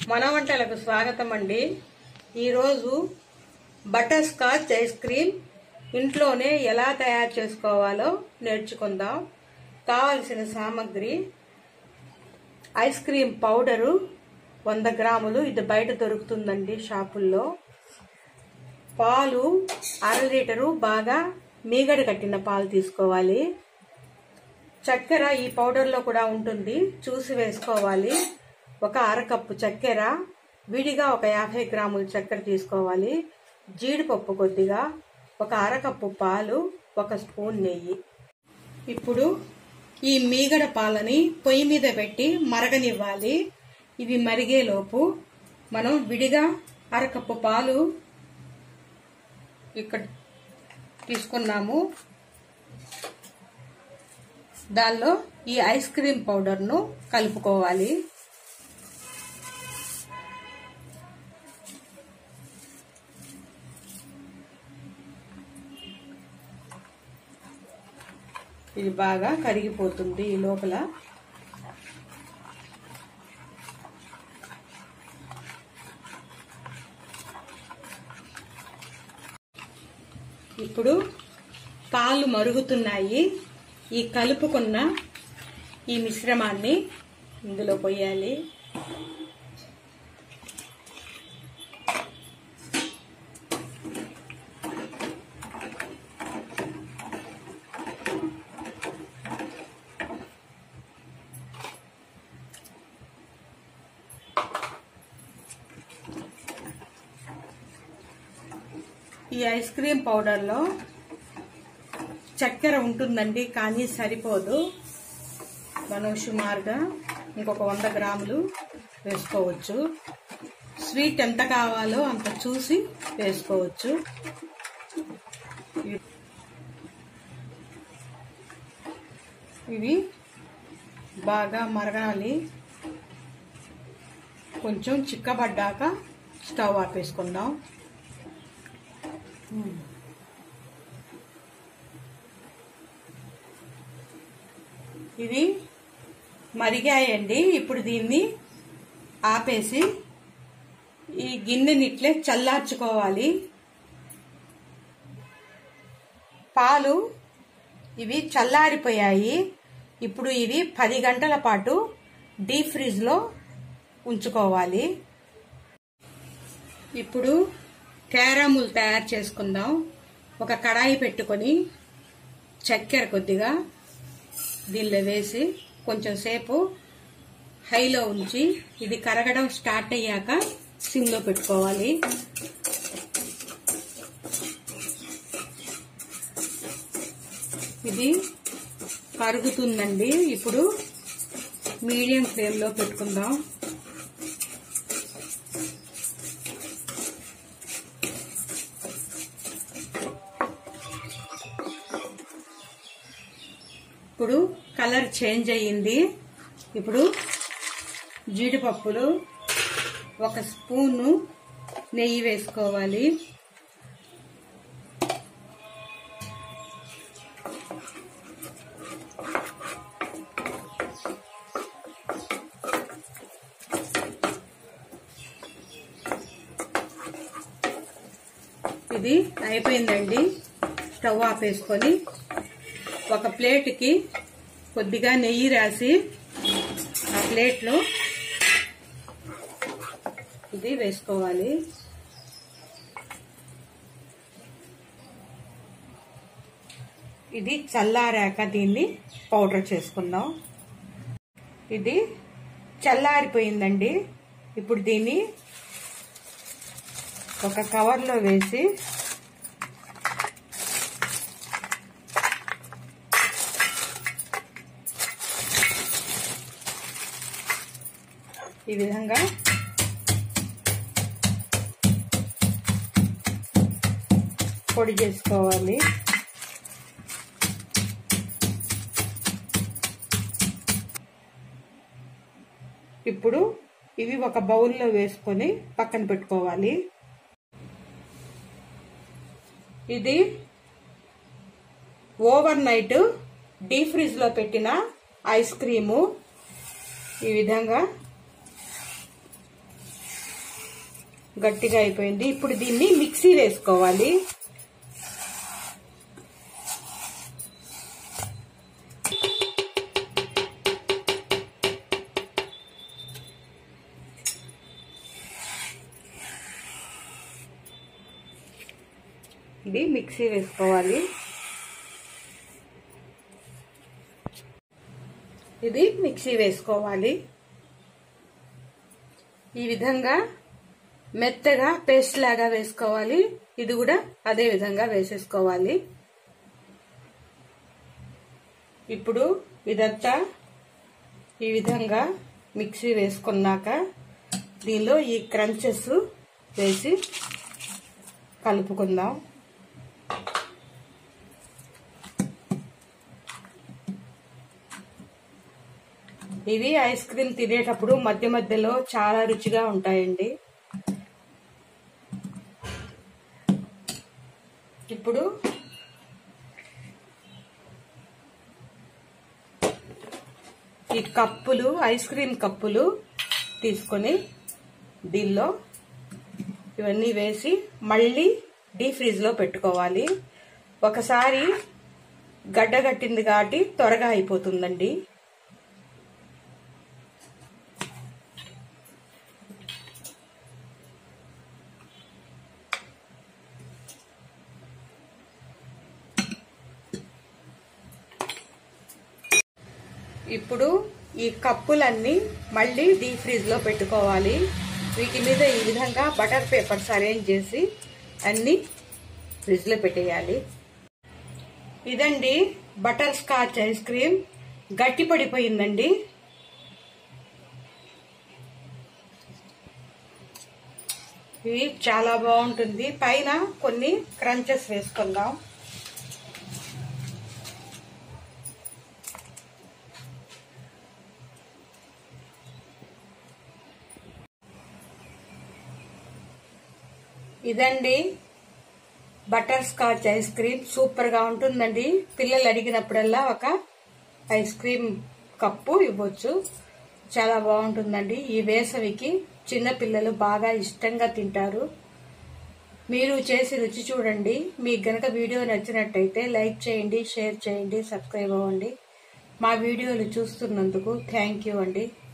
మన వంటలకు స్వాగతం అండి ఈరోజు బటర్ స్కాచ్ ఐస్ క్రీమ్ ఇంట్లోనే ఎలా తయారు చేసుకోవాలో నేర్చుకుందాం కావలసిన సామాగ్రి ఐస్ క్రీమ్ పౌడరు వంద గ్రాములు ఇది బయట దొరుకుతుందండి షాపుల్లో పాలు అర లీటరు బాగా మీగడ కట్టిన పాలు తీసుకోవాలి చక్కెర ఈ పౌడర్లో కూడా ఉంటుంది చూసి వేసుకోవాలి ఒక అరకప్పు చక్కెర విడిగా ఒక యాభై గ్రాముల చక్కెర తీసుకోవాలి జీడిపప్పు కొద్దిగా ఒక అరకప్పు పాలు ఒక స్పూన్ నెయ్యి ఇప్పుడు ఈ మీగడ పాలని పొయ్యి మీద పెట్టి మరగనివ్వాలి ఇవి మరిగేలోపు మనం విడిగా అరకప్పు పాలు ఇక్కడ తీసుకున్నాము దానిలో ఈ ఐస్ క్రీమ్ పౌడర్ను కలుపుకోవాలి ఇది బాగా కరిగిపోతుంది ఈ లోపల ఇప్పుడు పాలు మరుగుతున్నాయి ఈ కలుపుకున్న ఈ మిశ్రమాన్ని ఇందులో పోయాలి ఈ ఐస్ క్రీమ్ పౌడర్లో చక్కెర ఉంటుందండి కానీ సరిపోదు మనం సుమారుగా ఇంకొక వంద గ్రాములు వేసుకోవచ్చు స్వీట్ ఎంత కావాలో అంత చూసి వేసుకోవచ్చు ఇవి బాగా మరగాలి కొంచెం చిక్కబడ్డాక స్టవ్ ఆపేసుకుందాం ఇవి మరిగాయండి ఇప్పుడు దీన్ని ఆపేసి ఈ గిన్నెని ఇట్లే చల్లార్చుకోవాలి పాలు ఇవి చల్లారిపోయాయి ఇప్పుడు ఇవి పది గంటల పాటు డీప్ ఫ్రిడ్జ్లో ఉంచుకోవాలి ఇప్పుడు క్యారాములు తయారు చేసుకుందాం ఒక కడాయి పెట్టుకొని చక్కెర కొద్దిగా దీనిలో వేసి కొంచెం సేపు హైలో ఉంచి ఇది కరగడం స్టార్ట్ అయ్యాక సిమ్లో పెట్టుకోవాలి ఇది కరుగుతుందండి ఇప్పుడు మీడియం ఫ్లేమ్లో పెట్టుకుందాం ఇప్పుడు కలర్ చేంజ్ అయ్యింది ఇప్పుడు జీడిపప్పులు ఒక స్పూను నెయ్యి వేసుకోవాలి ఇది అయిపోయిందండి స్టవ్ ఆపేసుకొని ఒక ప్లేట్కి కొద్దిగా నెయ్యి రాసి ఆ ప్లేట్లో ఇది వేసుకోవాలి ఇది చల్లారాక దీన్ని పౌడర్ చేసుకుందాం ఇది చల్లారిపోయిందండి ఇప్పుడు దీన్ని ఒక కవర్లో వేసి ఈ విధంగా పొడి చేసుకోవాలి ఇప్పుడు ఇవి ఒక బౌల్లో వేసుకొని పక్కన పెట్టుకోవాలి ఇది ఓవర్ నైట్ డీప్ ఫ్రిడ్జ్ లో పెట్టిన ఐస్ క్రీము ఈ విధంగా గట్టిగా అయిపోయింది ఇప్పుడు దీన్ని మిక్సీ వేసుకోవాలి ఇది మిక్సీ వేసుకోవాలి ఇది మిక్సీ వేసుకోవాలి ఈ విధంగా మెత్తగా పేస్ట్ లాగా వేసుకోవాలి ఇది కూడా అదే విధంగా వేసేసుకోవాలి ఇప్పుడు ఇదంతా ఈ విధంగా మిక్సీ వేసుకున్నాక దీనిలో ఈ క్రంచెస్ వేసి కలుపుకుందాం ఇవి ఐస్ క్రీమ్ తినేటప్పుడు మధ్య మధ్యలో చాలా రుచిగా ఉంటాయండి ఇప్పుడు ఈ కప్పులు ఐస్ క్రీమ్ కప్పులు తీసుకొని దీనిలో ఇవన్నీ వేసి మళ్ళీ డీ ఫ్రిడ్జ్లో పెట్టుకోవాలి ఒకసారి గడ్డగట్టింది కాబట్టి త్వరగా అయిపోతుందండి ఇప్పుడు ఈ కప్పులన్నీ మళ్ళీ డీప్ ఫ్రీజ్లో పెట్టుకోవాలి వీటి మీద ఈ విధంగా బటర్ పేపర్స్ అరేంజ్ చేసి అన్ని ఫ్రిడ్జ్లో పెట్టేయాలి ఇదండి బటర్ స్కాచ్ ఐస్ క్రీమ్ గట్టి పడిపోయిందండి ఇది చాలా బాగుంటుంది పైన కొన్ని క్రంచెస్ వేసుకుందాం ఇదండి butter scotch ice cream super గా ఉంటుందండి పిల్లలు అడిగినప్పుడల్లా ఒక ఐస్ క్రీమ్ కప్పు ఇవ్వచ్చు చాలా బాగుంటుందండి ఈ వేసవికి చిన్న పిల్లలు బాగా ఇష్టంగా తింటారు మీరు చేసి రుచి చూడండి మీకు గనక వీడియో నచ్చినట్టయితే లైక్ చేయండి షేర్ చేయండి సబ్స్క్రైబ్ అవ్వండి మా వీడియోలు చూస్తున్నందుకు థ్యాంక్ యూ అండి